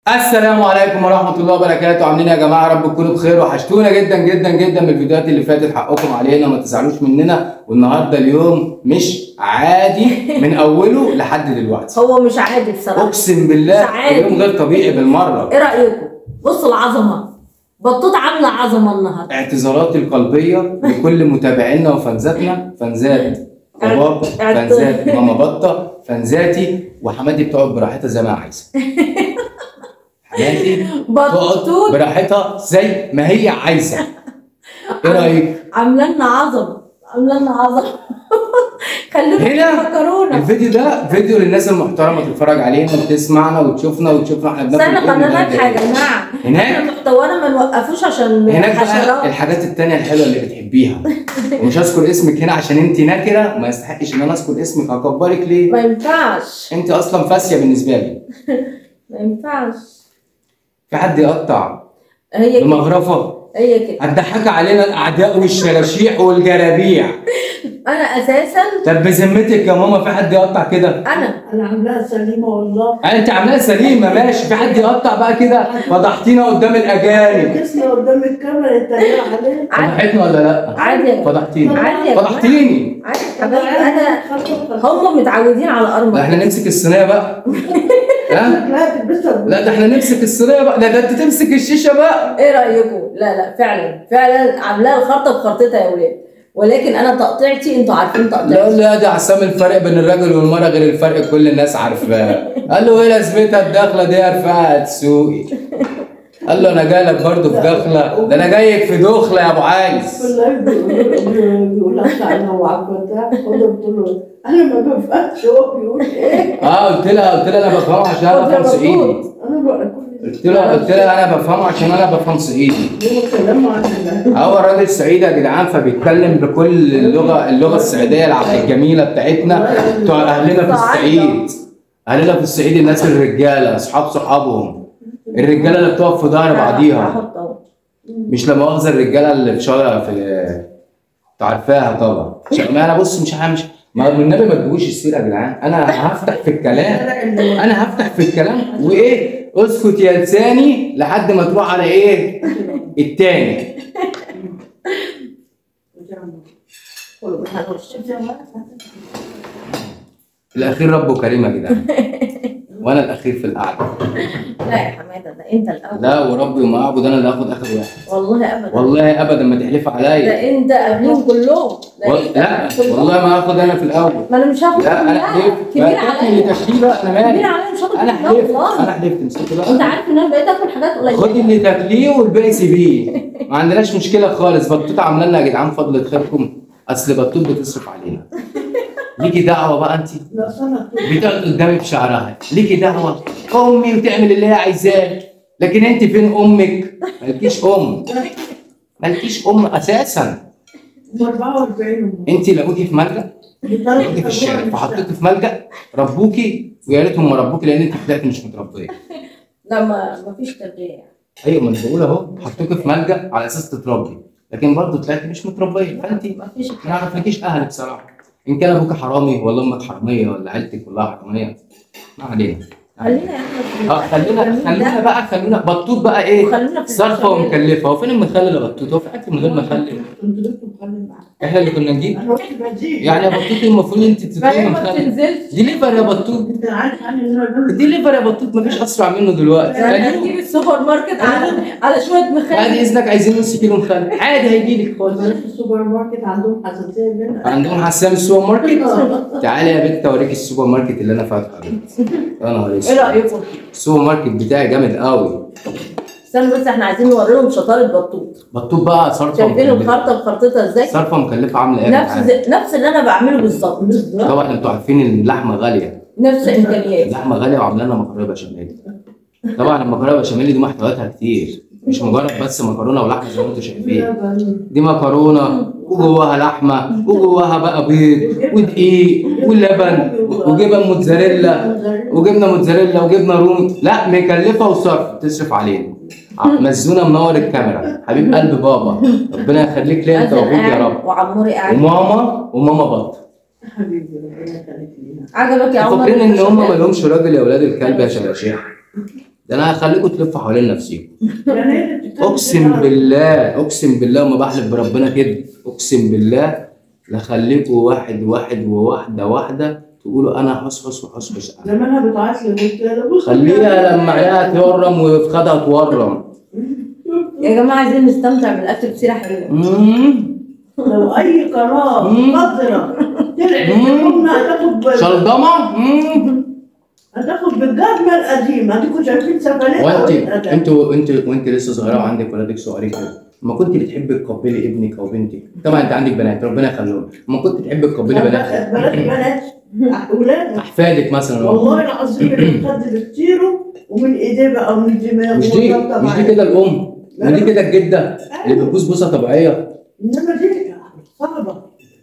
السلام عليكم ورحمة الله وبركاته عاملين إيه يا جماعة رب تكونوا بخير وحشتونا جدا جدا جدا من الفيديوهات اللي فاتت حقكم علينا ما تزعلوش مننا والنهارده اليوم مش عادي من أوله لحد دلوقتي هو مش عادي بصراحه أقسم بالله مش عادي. اليوم غير طبيعي بالمرة ايه رايكم بصوا العظمه بطوط عامله عظمه النهارده اعتذاراتي القلبية لكل متابعينا وفانزاتنا فانزات بابا اعت- فانزات ماما بطة فانزاتي وحماتي بتقعد براحتها زي ما عايزة حماتي تقعد بطوط براحتها زي ما هي عايزة ايه رأيك؟ عامله لنا عظمه عامله لنا عظمه خلونا هنا في مكرونه الفيديو ده فيديو للناس المحترمه تتفرج علينا وتسمعنا وتشوفنا وتشوفنا احنا بناكل استنى إيه خلينا وبنعمل لك حاجه إيه. يا جماعه هناك؟ احنا محتوانا ما نوقفوش عشان هناك بقى حشرات الحاجات التانية الحلوة اللي بتحبيها ومش هذكر اسمك هنا عشان انت نكرة ما يستحقش ان انا اذكر اسمك هكبرك ليه؟ ما ينفعش انت اصلا فاسية بالنسبة لي ما ينفعش في حد يقطع هي كده بمغرفة هي كده هتضحك علينا الاعداء والشلاشيح والجرابيع انا اساسا طب بذمتك يا ماما في حد يقطع كده؟ انا انا عاملاها سليمه والله انت عاملاها سليمة ماشي في حد يقطع بقى كده فضحتينا قدام الاجانب جسمي قدام الكاميرا يتريق عليه عادي فضحتني ولا لا؟ عادي يا فضحتيني عادي يا جماعة. فضحتيني عادي يا حبايبي انا هم متعودين على لا ارمى احنا نمسك الصينيه بقى ها لا تلبسها لا ده احنا نمسك الصينيه بقى لا ده انت تمسك الشيشه بقى ايه رايكم لا لا فعلا فعلا عاملاها الخرطه بخرطتها يا ولاد ولكن انا تقطيعتي انتوا عارفين لا تقطيعتي لا ده عسام الفرق بين الراجل والمراه غير الفرق كل الناس عارفاه قال له ايه لازمتها الدخله دي يا رفاعه تسوقي قال له انا جاي لك برضه في دخله ده انا جايك في دخله يا ابو عايز كلها بيقول لك انا وعبدها خد قلت له انا ما بفهمش هو بيقول ايه اه قلت لها قلت لها انا بفهمه عشان انا بفهم صعيدي انا بقى كل قلت لها قلت لها انا بفهمه عشان انا بفهم صعيدي هو كلامه عن هو الراجل صعيدي يا جدعان فبيتكلم بكل اللغه اللغه الصعيديه الع- الجميله بتاعتنا بتوع اهلنا في الصعيد اهلنا في الصعيد الناس الرجاله اصحاب صحابهم الرجاله اللي بتقف في ظهر بعضيها هحط اهو مش لا مؤاخذه الرجاله اللي في شارع في انت عارفاها طبعا عشان ما انا بص مش مش ما النبي ما تجيبوش السيره يا جدعان انا هفتح في الكلام انا هفتح في الكلام وايه اسكت يا لساني لحد ما تروح على ايه التاني الاخير ربه كريم يا جدعان وانا الاخير في القعده لا يا حماده ده انت الاول لا وربي وما اعبد انا اللي هاخد اخر واحد والله ابدا والله ابدا ما تحلف عليا ده انت قبلهم كلهم ده و- انت لا قبلهم كلهم. والله ما هاخد انا في الاول ما انا مش هاخد لا انا كلها. حلفت كبير فاتتني عليا تشكيله انا كبير مالي عليا مش هاخد انا كلها حلفت والله انا حلفت امسكي انت بقى عارف ان انا بقيت اكل حاجات قليله خدي اللي تاكليه والباقي سيبيه ما عندناش مشكله خالص بطوط عامله لنا يا جدعان فضل خيركم اصل بطوط بتصرف علينا ليكي دعوه بقى انت لا سنه بتقعد قدامي بشعرها ليكي دعوه امي وتعمل اللي هي عايزاه لكن انت فين امك مالكيش ام مالكيش ام اساسا 44 انت لقوكي في ملجأ لقوكي في الشارع فحطيتي في ملجأ ربوكي ويا ريتهم ما ربوكي لان انت طلعتي مش متربيه لا ما ما فيش تربيه يعني ايوه ما انا بقول اهو حطوكي في ملجأ على اساس تتربي لكن برضه طلعتي مش متربيه فانت ما فيش ما يعرفلكيش اهلك بصراحه ان كان ابوك حرامي ولا امك حراميه ولا عيلتك كلها حراميه ما علينا خلينا احنا اه خلينا خلينا بقى خلينا بطوط بقى ايه وخلونا في صرفه البشاميل. ومكلفه هو فين المخلل يا بطوط هو في اكل من غير مخلل كنت جبت مخلل معاك احنا اللي كنا نجيب انا رحت بجيب يعني يا بطوط المفروض انت تديني فهي ما مخلل بتنزلش ديليفر يا بطوط انت عارف يعني ان انا ديليفر يا بطوط مفيش اسرع منه دلوقتي يعني يعني هتجيب السوبر ماركت على على شويه بعد مخلل اذنك عايزين نص كيلو مخلل عادي هيجي لك خالص في السوبر ماركت عندهم حساسيه منها عندهم حسام السوبر ماركت تعالي يا بنت اوريك السوبر ماركت اللي انا فاتحه ده. يا نهار ايه اسود رايكم؟ السوبر ماركت بتاعي جامد قوي استنى بس احنا عايزين نوري لهم شطاره بطوط بطوط بقى صرفه شايفين مكلفه الخرطه بخرطتها ازاي؟ صرفه مكلفه عامله ايه يا نفس جدعان؟ نفس اللي انا بعمله بالظبط بالظبط طبعا انتوا عارفين ان اللحمه غاليه نفس الامكانيات اللحمه غاليه وعامله لنا مكرونه بشاميل طبعا المكرونه بشاميل دي محتوياتها كتير مش مجرد بس مكرونه ولحمه زي ما انتوا شايفين دي مكرونه وجواها لحمه وجواها بقى بيض ودقيق ولبن وجبن موتزاريلا وجبنه موتزاريلا وجبنه رومي لا مكلفه وصرف تصرف علينا مزونه منور الكاميرا حبيب قلب بابا ربنا يخليك ليا انت أزل وابوك يا قاعد رب وعموري قاعد وماما وماما بط حبيبي ربنا يخليك لينا عجبك يا عمر فاكرين ان هم البشاميل؟ مالهمش راجل يا ولاد الكلب يا شلاشيح ده انا هخليكم تلفوا حوالين نفسيكم يعني هي اللي بتتكلم اقسم كده. بالله اقسم بالله وما بحلف بربنا كده اقسم بالله لخليكوا واحد واحد وواحده واحده تقولوا انا حصحص وحصحص أنا. لما انا بتعيط لي قلت لها بص خليها لما عليها تورم وفي خدها تورم يا جماعه عايزين نستمتع بالاكل بسيره حلوه مم. لو اي قناه مم. قذره طلعت مم. منهم هتاخد بال- شلضمه مم. هتاخد بالجزمه القديمه هتكونوا شايفين سفلات وانت انت وانت وانت لسه صغيره وعندك ولادك صغيرين كده ما كنت بتحبي تقبلي ابنك او بنتك طبعا انت عندك بنات ربنا يخليهم ما كنت تحبي تقبلي بناتك بنات بنات اولاد احفادك مثلا والله العظيم اللي خد بكتيره ومن ايديه بقى ومن دماغه مش دي وطبطب مش دي عليه. كده الام ودي كده الجده اللي بتبوس بوسه طبيعيه انما دي صعبه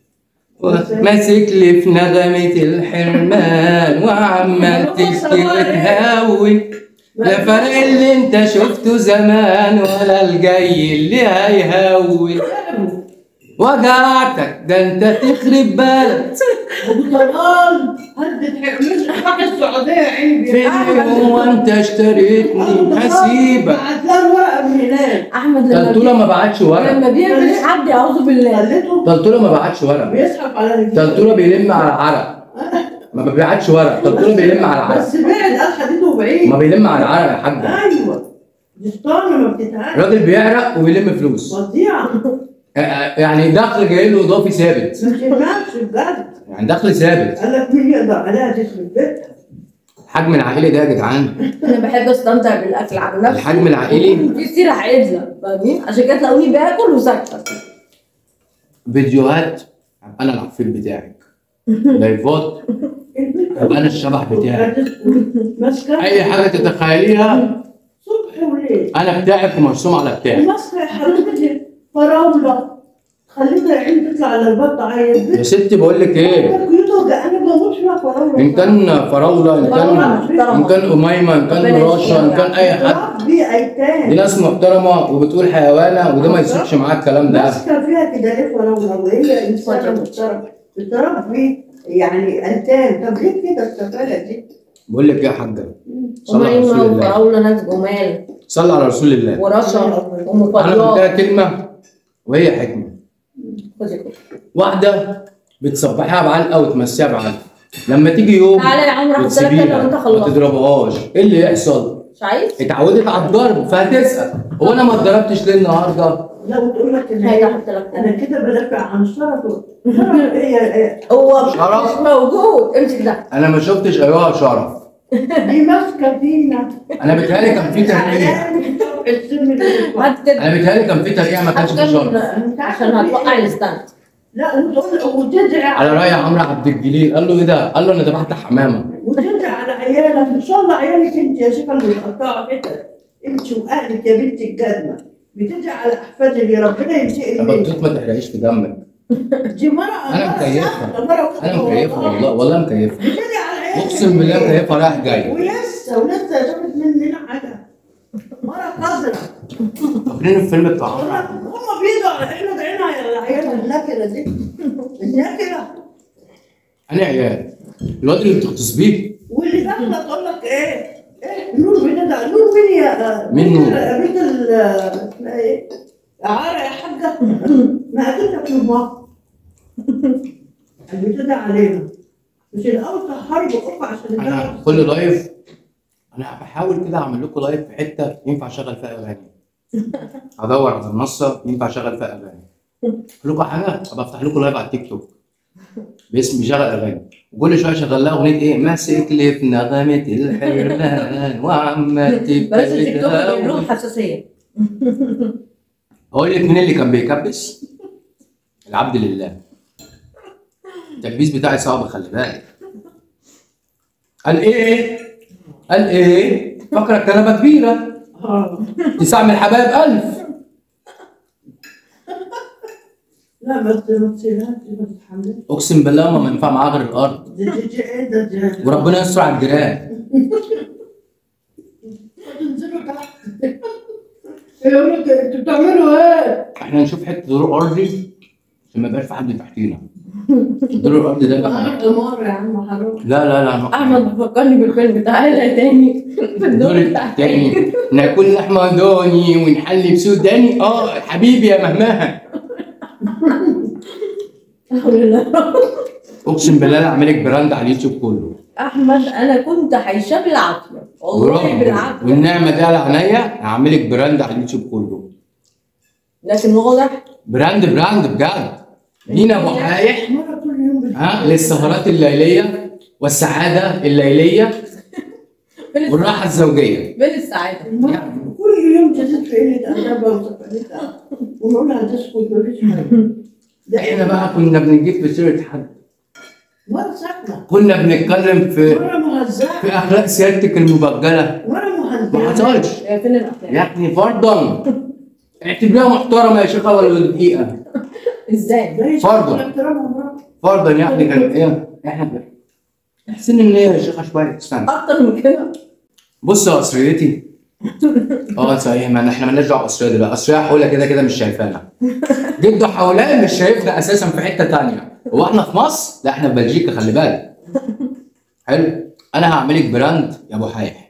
ماسك لي في نغمة الحرمان وعمال تشكي وتهون لا فرق اللي انت شفته زمان ولا الجاي اللي هيهون وجعتك ده انت تخرب بالك ابو طلال هدت مش حق السعوديه عيب فين هو انت اشتريتني هسيبك بعت لها ورقه من هناك احمد لما تلتوله بي... ما بعتش ورق لما بيعمل حد اعوذ بالله خليته تلتوله ما بعتش ورق بيسحب على رجليه تلتوله بيلم على العرق ما بيبعتش ورق تلتوله بيلم على العرق بس بعد قال حديده بعيد ما بيلم على العرق يا حاجه ايوه دي اسطوانه ما بتتعرف الراجل بيعرق وبيلم فلوس فظيعه يعني دخل جاي له اضافي ثابت ما تفهمش بجد يعني دخل ثابت قال لك مين يقدر عليها تخرب بيتها الحجم العائلي ده يا جدعان انا بحب استمتع بالاكل عن نفسي الحجم العائلي في سيره عدله فاهمين عشان كده تلاقوني باكل وساكته فيديوهات هبقى انا العفريت بتاعك لايفات هبقى انا الشبح بتاعك ماسكه اي حاجه تتخيليها صبح وليل انا بتاعك ومرسوم على بتاعك ماسكه يا حبيبتي فراوله خليتها عين تطلع على البط عيط يا ستي بقول لك ايه كيوتو انا بموت فيها فراوله ان كان فراوله ان كان ان كان اميمه ان كان رشا ان كان اي حد دي دي ايتام ناس محترمه وبتقول حيوانه وده ما يسيبش معاك الكلام ده ماسكه فيها كده ليه فراوله وهي انسانه محترمه بتربي يعني ايتام طب ليه كده السفاله دي؟ بقول لك ايه يا حاجه صلى على رسول وميمه الله وفراوله ناس جمال صلى على رسول الله ورشا انا ومفضلات قلتها كلمه وهي حكمه خدي كده. واحده بتصبحيها بعلقه وتمسيها بعلقه لما تيجي يوم تعالى يا عمرو احط لك كده وانت وتسيبيها ما خلصت تضربهاش ايه اللي يحصل؟ مش عايز؟ اتعودت على الضرب فهتسال هو انا ما اتضربتش ليه النهارده؟ لو تقول لك ان هاي هي احط لك انا كده. كده بدافع عن شرفه شرف ايه ايه هو شرف. مش موجود امسك ده انا ما شفتش ايها شرف دي ماسكه فينا انا بيتهيألي كان في ترقيع السم اللي هات كده انا بيتهيألي كان في ترقيع ما كانش هات في شرف كده عشان هتوقع الستاند لا وتقول وتدعي على راي عمرو عبد الجليل قال له ايه ده؟ قال له انا ذبحت حمامه وتدعي على عيالك ان شاء الله عيالك انت يا شيخه اللي بتقطعوا حتت انت واهلك يا بنت الجزمه بتدعي على احفادك يا ربنا ينتقم طب منك الطوط ما تحرقش في دمك دي مرة أنا مرة مكيفها. سهلة، مرة انا مكيفها والله والله مكيفها بتدعي على عيالك اقسم بالله مكيفها رايح جاي ولسه ولسه شافت مننا حاجه مرة قذرة فاكرين الفيلم بتاع عمرو عبد هم بيدعوا على احنا دعينا على العيال النكرة دي النكرة انا عيال الواد اللي بتغتصبيه واللي داخلة تقول لك ايه ايه نور بندعي نور مين يا مين نور؟ بنت ال اسمها ايه؟ عارة يا حاجة ما قدرت في الماء بتدعي علينا مش الاول تحارب وقف عشان انا الدعوة كل لايف انا بحاول كده اعمل لكم لايف في حته ينفع اشغل فيها اغاني ادور على منصه ينفع اشغل فيها اغاني اقول لكم حاجه ابقى افتح لكم لايف على التيك توك باسم شغل اغاني وكل شويه اشغل لها اغنيه ايه ماسك لي في نغمه الحرمان وعمال بلاش التيك توك تبقى بيعملوا حساسيه اقول لك مين اللي كان بيكبس العبد لله التكبيس بتاعي صعب خلي بالك قال ايه قال ايه فاكره الكنبه كبيره اه تسعة من الحبايب ألف لا بس ما تسيبهاش ما تتحملش أقسم بالله ما ينفع معاه غير الأرض دي دي دي ايه ده دي وربنا يستر على الجيران تنزلوا تحت يقول لك انتوا بتعملوا ايه؟ احنا نشوف حتة دور أرضي عشان ما يبقاش في حد تحتينا الدور الارضي ده بقى حمار يا عم حرام لا لا لا احمد بيفكرني بالفيلم بتاع عيلة تاني في الدور الدور بتاع التاني ناكل لحمه ضاني ونحلي بسوداني اه حبيبي يا مهمها اقسم بالله انا اعمل لك براند على اليوتيوب كله احمد انا كنت عايشاه بالعافيه والله برافو. بالعافيه والنعمه دي على عينيا هعمل لك براند على اليوتيوب كله لكن واضح براند براند بجد دينا ابو حايح مرة كل يوم بت- ها للسهرات الليليه والسعاده الليليه فين والراحه الزوجيه فين السعاده المرة كل يوم تزيد في قلة أدبها وسفرتها ونقول لها تسكت مفيش حاجة ده احنا بقى كنا بنجيب في سيره حد مرة ساكنة كنا بنتكلم في مرة مهزأة في اخلاق سيادتك المبجله مرة ما مهزأة حصلش هي فين الافلام يعني فرضا اعتبريها محترمه يا شيخه ولا دقيقه ازاي ده فرضا. احترامها مرة فرضا يعني كان ايه احنا احسن ان هي يا شيخه شويه استنى اكتر من كده بص يا اسريتي اه صحيح ما احنا مالناش دعوه باسريه دلوقتي اسريه حوله كده كده مش شايفانا جده حولان مش شايفنا اساسا في حته تانية هو احنا في مصر لا احنا في بلجيكا خلي بالك حلو انا هعملك براند يا ابو حايح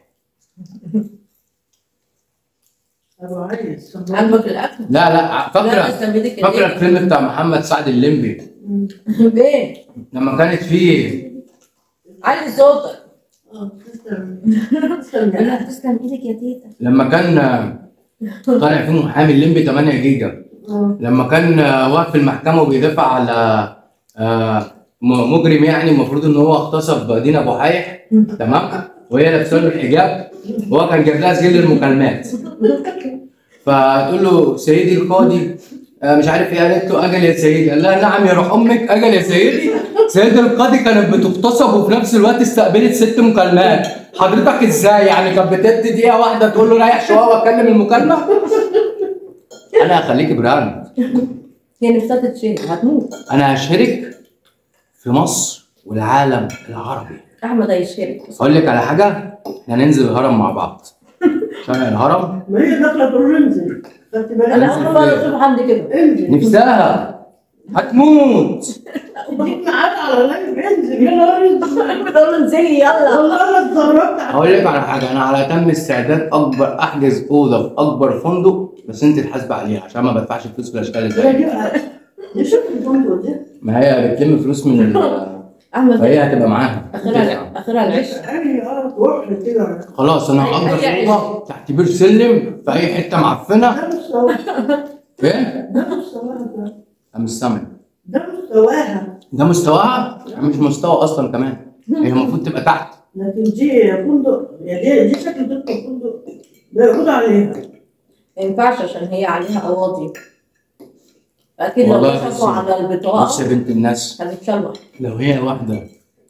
أبو عايز عاجبك الاكل لا لا لا فاكره بس تنبيتك فاكره الفيلم بتاع محمد سعد الليمبي فين لما كانت فيه علي صوتك اه تسلم تسلم يا لا تسلم ايدك يا تيتا لما كان طالع فيه محامي الليمبي 8 جيجا آه. لما كان واقف في المحكمه وبيدافع على آه، م- مجرم يعني المفروض ان هو اغتصب دينا ابو حايح تمام وهي لابسه له الحجاب وهو كان جايب لها سجل المكالمات فتقول له سيدي القاضي آه، مش عارف ايه قالت له اجل يا سيدي قال لها نعم يا روح امك اجل يا سيدي سيدي القاضي كانت بتغتصب وفي نفس الوقت استقبلت ست مكالمات حضرتك ازاي يعني كانت بتدي دقيقه واحده تقول له ريح شويه واتكلم المكالمه انا هخليك براند هي نفسها تتشهر هتموت انا هشارك في مصر والعالم العربي احمد هيشهرك اقول لك على حاجه احنا ننزل الهرم مع بعض شارع الهرم ما هي داخلة تقول انزل خدت بالك انا اول مره اشوف حد كده انزل نفسها هتموت اديك معاك على لايف انزل يا نهار اسود. بتقول له انزلي يلا والله انا اتدربت على هقول لك على حاجه انا على تم استعداد اكبر احجز اوضه في اكبر فندق بس انت تحاسبي عليها عشان ما بدفعش فلوس في الاشكال هي اللي دي دي شوف الفندق ده ما هي بتلم فلوس من ال- احمد فهي هتبقى معاها اخرها اخرها العش اي اه روح كده خلاص انا هأجر أي- أي- اوضه تحت بير سلم في اي حته معفنه ده مستواها فين؟ ده مستواها ده انا مش سامع ده مستواها ده مستواها مش مستوى اصلا كمان هي المفروض تبقى تحت لكن دي فندق يعني دي, دي شكل تدخل فندق ده يقول عليها ما ينفعش عشان هي عليها قواضي اكيد لو والله كشفوا بس- على بص البطاقه يا بنت الناس هنتشوح لو هي واحدة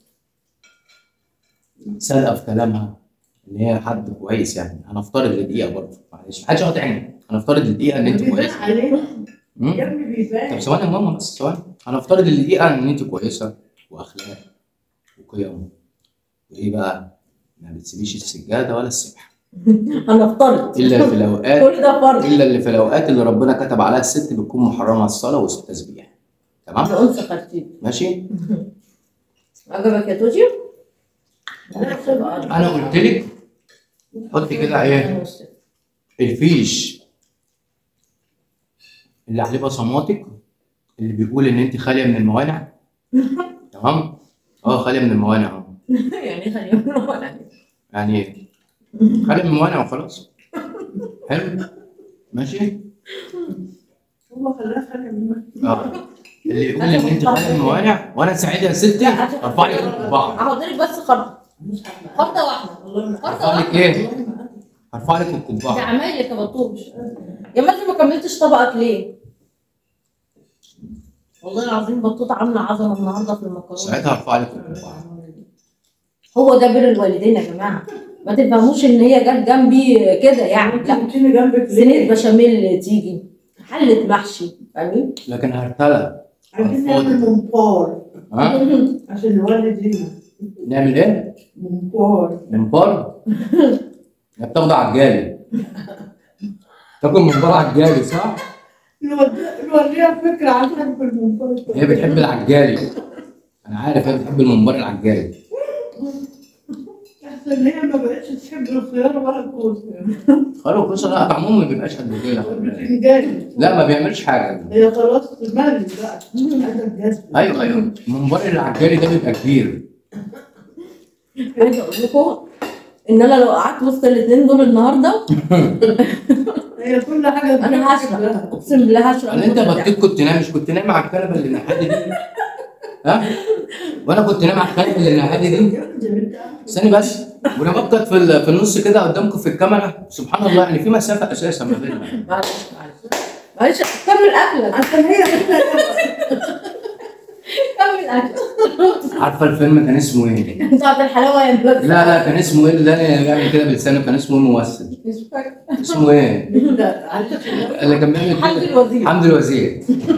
صادقة في كلامها إن هي حد كويس يعني هنفترض لدقيقة برضه معلش محدش يقعد عيني هنفترض لدقيقة إن أنت بيبان كويسة عليها مم؟ يا ابني طب بيبان ثواني يا ماما بس ثواني هنفترض لدقيقة إن أنت كويسة وأخلاق وقيم وإيه بقى؟ ما بتسيبيش السجادة ولا السبحة هنفترض إلا في الأوقات كل ده فرض إلا اللي في الأوقات اللي ربنا كتب عليها الست بتكون محرمة الصلاة والتسبيح تمام؟ ده انثى خرتيت ماشي؟ عجبك يا توجي؟ أنا قلت لك حطي كده إيه؟ الفيش اللي عليه بصماتك اللي بيقول ان انت خاليه من الموانع تمام اه خاليه من الموانع اه يعني خلينا يعني خاليه من الموانع وخلاص حلو ماشي هو خلاها خلي من اه اللي يقول ان انت خاليه من الموانع وانا سعيد يا ستي ارفع لك القبعه هحط لك بس خرطه خرطه واحده خرطه ارفع لك واحده ايه ارفع لك ده القبعه عمايلك يا بطوش يا ما انت ما كملتش طبقك ليه؟ والله العظيم بطوطة عاملة عظمة النهاردة في المكرونة ساعتها ارفع لك القبعه هو ده بر الوالدين يا جماعة ما تفهموش ان هي جت جنبي كده يعني لا لا تيجي جنبك صينية ليه؟ بشاميل تيجي حلة محشي فاهمين؟ لكن هرتلى عايزين نعمل ممبار ها عشان نولد هنا نعمل ايه؟ ممبار منبار هي بتاخد على الجالي تاكل منبار على الجالي صح؟ نودي- نوريها فكرة عشان في المنفرد هي بتحب العجالي انا عارف هي بتحب الممبار العجالي أحسن إن هي ما بقتش تحب الخيار ولا الكوسة خلاص القصه لا طعمهم ما بيبقاش قد كده بتنجان لا ما بيعملش حاجه هي خلاص مالي بقى عايزة الجزم ايوه ايوه الممبار العجالي ده بيبقى كبير عايزه اقول لكم ان انا لو قعدت وسط الاثنين دول النهارده هي كل حاجة انا هشرب اقسم بالله هشرب انا انت بطيت كنت نايم مش كنت نايم على الكنبه اللي ناحيتي دي ها وانا كنت نايم على الكنبه اللي ناحيتي دي استني بس وانا ببقى في ال- في النص كده قدامكم في الكاميرا سبحان الله يعني في مسافه اساسا ما بيننا معلش معلش معلش كمل اكلك عشان هي كده كمل اكلك عارفه الفيلم كان اسمه ايه؟ بتاعت الحلاوه يا بس لا لا كان اسمه ايه اللي انا بيعمل كده بلسانه كان اسمه ايه الممثل؟ مش فاكره اسمه ايه؟ لا عندك اللي كان بيعمل حمد كده الوزير حمد الوزير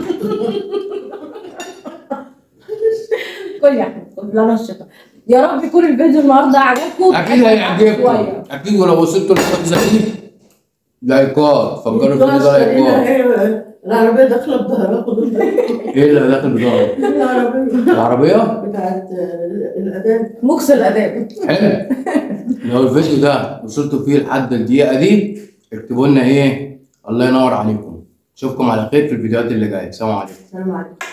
كل يا احمد كل لنا الشفا يا رب يكون الفيديو النهارده عجبكم اكيد هيعجبكم شوية. اكيد ولو وصلتوا للحفظه دي لايكات فكروا الفيديو ده لايكات العربية داخلة بظهرها خدوا ايه اللي داخل بظهره؟ العربية العربيه؟ بتاعت الأذان مكس الاداب حلو لو الفيديو ده وصلتوا فيه لحد الدقيقه دي اكتبوا لنا ايه الله ينور عليكم اشوفكم على خير في الفيديوهات اللي جايه سلام عليكم السلام عليكم